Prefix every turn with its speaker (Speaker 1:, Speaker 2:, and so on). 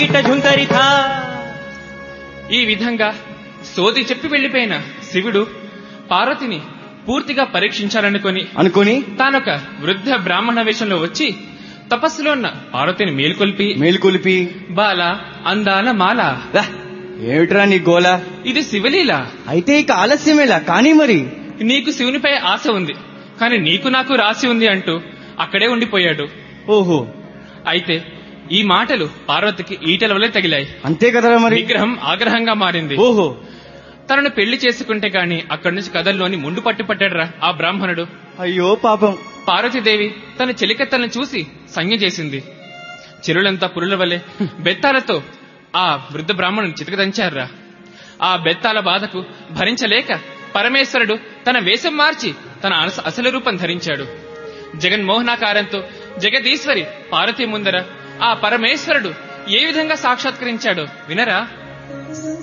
Speaker 1: ఈట ఝుంకరిథా
Speaker 2: ఈ విధంగా సోది చెప్పి వెళ్లిపోయిన శివుడు పార్వతిని పూర్తిగా పరీక్షించాలనుకొని
Speaker 1: అనుకొని
Speaker 2: తానొక వృద్ధ బ్రాహ్మణ వేషంలో వచ్చి తపస్సులో ఉన్న పార్వతిని మేల్కొల్పి
Speaker 1: మేలుకొలిపి
Speaker 2: బాల అందాల మాల
Speaker 1: రా, ఏమిట్రా నీ గోల
Speaker 2: ఇది శివలీల
Speaker 1: అయితే ఇక ఆలస్యమేలా కానీ మరి
Speaker 2: నీకు శివునిపై ఆశ ఉంది కానీ నీకు నాకు రాసి ఉంది అంటూ అక్కడే ఉండిపోయాడు
Speaker 1: ఓహో
Speaker 2: అయితే ఈ మాటలు పార్వతికి ఈటల వలె తగిలాయి
Speaker 1: అంతే కదరా మరి
Speaker 2: విగ్రహం ఆగ్రహంగా మారింది
Speaker 1: ఓహో
Speaker 2: తనను పెళ్లి చేసుకుంటే గాని అక్కడి నుంచి కథల్లోని ముండు పట్టు పట్టాడురా ఆ బ్రాహ్మణుడు
Speaker 1: అయ్యో పాపం
Speaker 2: పార్వతీదేవి తన చెలికత్తలను చూసి సంజ్ఞ చేసింది చెరులంతా పురుల వలె బెత్తాలతో ఆ వృద్ధ బ్రాహ్మణుని చితకదంచారురా ఆ బెత్తాల బాధకు భరించలేక పరమేశ్వరుడు తన వేషం మార్చి తన అస- అసలు రూపం ధరించాడు జగన్మోహనాకారంతో జగదీశ్వరి పార్వతీ ముందర ఆ పరమేశ్వరుడు ఏ విధంగా సాక్షాత్కరించాడో వినరా